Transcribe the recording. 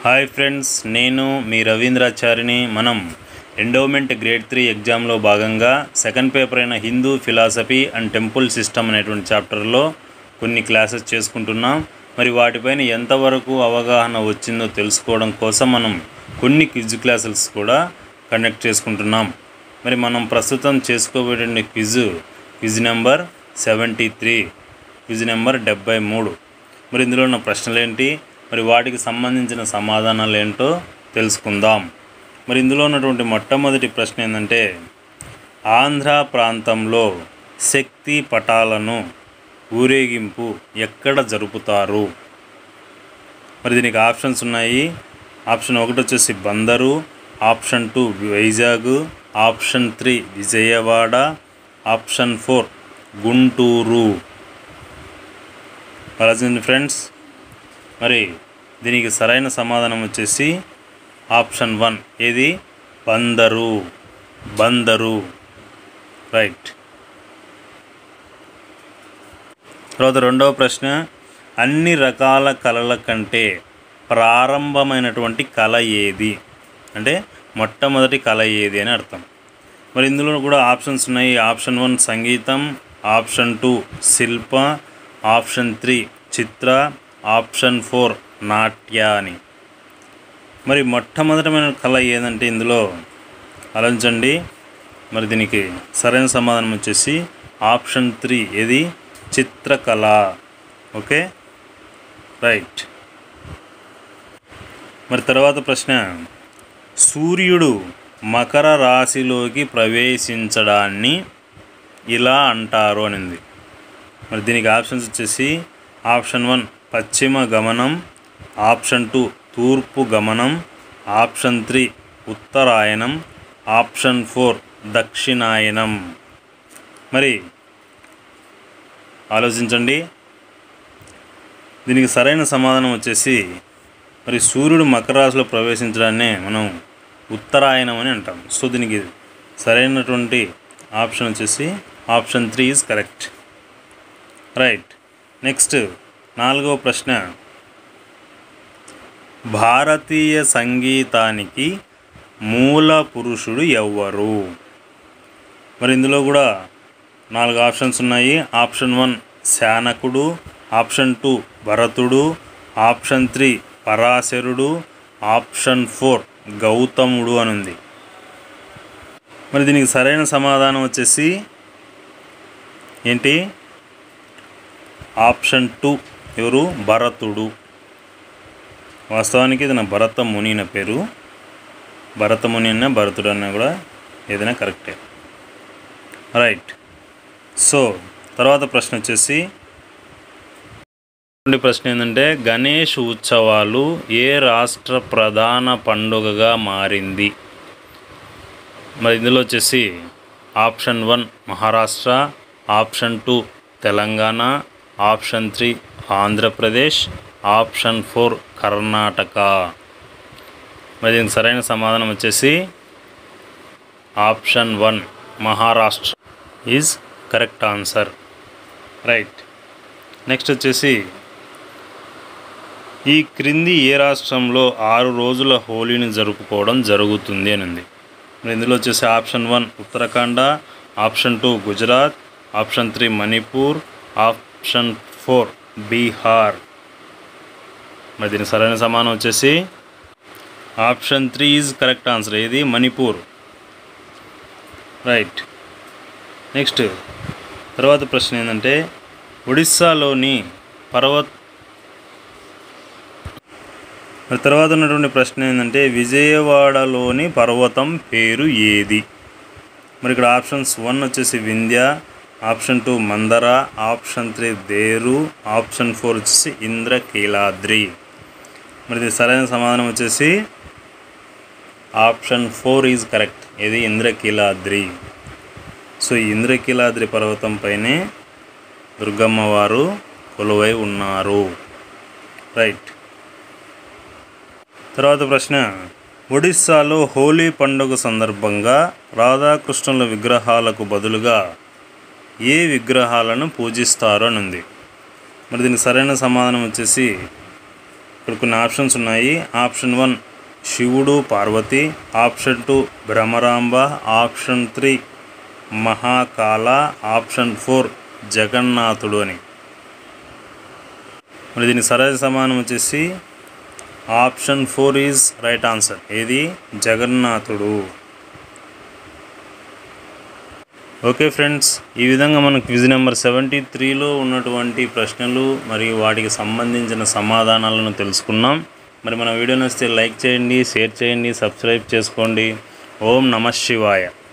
hi friends నేను మీ రవీంద్రాచారిని మనం endowment grade three ఎగ్జామ్లో భాగంగా సెకండ్ పేపర్ అయిన Hindu philosophy and temple system అనేటువంటి చాప్టర్లో కొన్ని క్లాసెస్ చేసుకుంటున్నాం మరి వాటిపైన ఎంతవరకు అవగాహన వచ్చిందో తెలుసుకోవడం కోసం మనం కొన్ని క్విజ్ క్లాసెస్ కూడా కండక్ట్ చేసుకుంటున్నాం మరి మనం ప్రస్తుతం చేసుకోబోయే quiz quiz number seventy three quiz number డెబ్బై మూడు మరి ఇందులో ఉన్న ప్రశ్నలు ఏంటి మరి వాటికి సంబంధించిన సమాధానాలు ఏంటో తెలుసుకుందాం మరి ఇందులో ఉన్నటువంటి మొట్టమొదటి ప్రశ్న ఏంటంటే ఆంధ్ర ప్రాంతంలో శక్తి పటాలను ఊరేగింపు ఎక్కడ జరుపుతారు మరి దీనికి ఆప్షన్స్ ఉన్నాయి ఆప్షన్ ఒకటి వచ్చేసి Bandar option two Vizag option three Vijayawada option four Guntur అలాగే ఫ్రెండ్స్ మరి దీనికి సరైన సమాధానం వచ్చేసి ఆప్షన్ వన్ ఏది బందరు బందరు రైట్ తర్వాత రెండవ ప్రశ్న అన్ని రకాల కళల కంటే ప్రారంభమైనటువంటి కళ ఏది అంటే మొట్టమొదటి కళ ఏది అని అర్థం మరి ఇందులో కూడా ఆప్షన్స్ ఉన్నాయి ఆప్షన్ వన్ సంగీతం ఆప్షన్ టూ శిల్ప ఆప్షన్ త్రీ చిత్ర ఆప్షన్ ఫోర్ నాట్య అని మరి మొట్టమొదటమైన కళ ఏదంటే ఇందులో ఆలోచించండి మరి దీనికి సరైన సమాధానం వచ్చేసి ఆప్షన్ త్రీ ఏది చిత్రకళ ఓకే రైట్ మరి తర్వాత ప్రశ్న సూర్యుడు మకర రాశిలోకి ప్రవేశించడాన్ని ఇలా అంటారు అనింది మరి దీనికి ఆప్షన్స్ వచ్చేసి ఆప్షన్ వన్ పశ్చిమ గమనం ఆప్షన్ టూ తూర్పు గమనం ఆప్షన్ త్రీ ఉత్తరాయణం ఆప్షన్ ఫోర్ దక్షిణాయనం మరి ఆలోచించండి దీనికి సరైన సమాధానం వచ్చేసి మరి సూర్యుడు మకర రాశిలో ప్రవేశించడాన్నే మనం ఉత్తరాయణం అని అంటాం సో దీనికి సరైనటువంటి ఆప్షన్ వచ్చేసి option three is correct right next నాలుగవ ప్రశ్న భారతీయ సంగీతానికి మూల పురుషుడు ఎవ్వరు మరి ఇందులో కూడా నాలుగు ఆప్షన్స్ ఉన్నాయి ఆప్షన్ వన్ శానకుడు ఆప్షన్ టూ భరతుడు ఆప్షన్ త్రీ పరాశరుడు ఆప్షన్ ఫోర్ గౌతముడు అని ఉంది మరి దీనికి సరైన సమాధానం వచ్చేసి ఏంటి ఆప్షన్ టూ ఎవరు భరతుడు వాస్తవానికి ఇది నా భరత ముని నా పేరు భరత ముని అన్న భరతుడు అన్న కూడా ఏదైనా కరెక్టే రైట్ సో తర్వాత ప్రశ్న వచ్చేసి రెండో ప్రశ్న ఏంటంటే గణేష్ ఉత్సవాలు ఏ రాష్ట్ర ప్రధాన పండుగగా మారింది మరి ఇందులో వచ్చేసి option one Maharashtra option two Telangana option three Andhra Pradesh option four Karnataka మరి దీనికి సరైన సమాధానం వచ్చేసి option one Maharashtra is correct answer right next వచ్చేసి ఈ క్రింది ఏ రాష్ట్రంలో ఆరు రోజుల హోలీని జరుపుకోవడం జరుగుతుంది అని ఉంది మరి ఇందులో వచ్చేసి option one Uttarakhand option two Gujarat option three Manipur option four Bihar మరి దీనికి సరైన సమానం వచ్చేసి option three is correct answer ఏది మణిపూర్ రైట్ నెక్స్ట్ తర్వాత ప్రశ్న ఏంటంటే ఒడిస్సాలోని పర్వత్ మరి తర్వాత ఉన్నటువంటి ప్రశ్న ఏంటంటే విజయవాడలోని పర్వతం పేరు ఏది మరి ఇక్కడ ఆప్షన్స్ వన్ వచ్చేసి Vindhya option two Mandara option three దేరు ఆప్షన్ ఫోర్ వచ్చేసి ఇంద్రకీలాద్రి మరి ఇది సరైన సమాధానం వచ్చేసి ఆప్షన్ ఫోర్ ఈజ్ కరెక్ట్ ఇది ఇంద్రకీలాద్రి సో ఈ ఇంద్రకీలాద్రి పర్వతం పైనే దుర్గమ్మ వారు కొలువై ఉన్నారు రైట్ తర్వాత ప్రశ్న ఒడిస్సాలో హోలీ పండుగ సందర్భంగా రాధాకృష్ణుల విగ్రహాలకు బదులుగా ఏ విగ్రహాలను పూజిస్తారు అని ఉంది మరి దీనికి సరైన సమాధానం వచ్చేసి ఇక్కడ కొన్ని ఆప్షన్స్ ఉన్నాయి ఆప్షన్ వన్ శివుడు Parvati option two Bhramaramba option three Mahakala option four జగన్నాథుడు అని మరి దీనికి సరైన సమానం వచ్చేసి option four is right answer ఏది జగన్నాథుడు ఓకే ఫ్రెండ్స్ ఈ విధంగా మనం క్విజ్ నెంబర్ సెవెంటీ త్రీలో ఉన్నటువంటి ప్రశ్నలు మరియు వాటికి సంబంధించిన సమాధానాలను తెలుసుకున్నాం మరి మన వీడియో నచ్చితే లైక్ చేయండి షేర్ చేయండి సబ్స్క్రైబ్ చేసుకోండి ఓం నమ శివాయ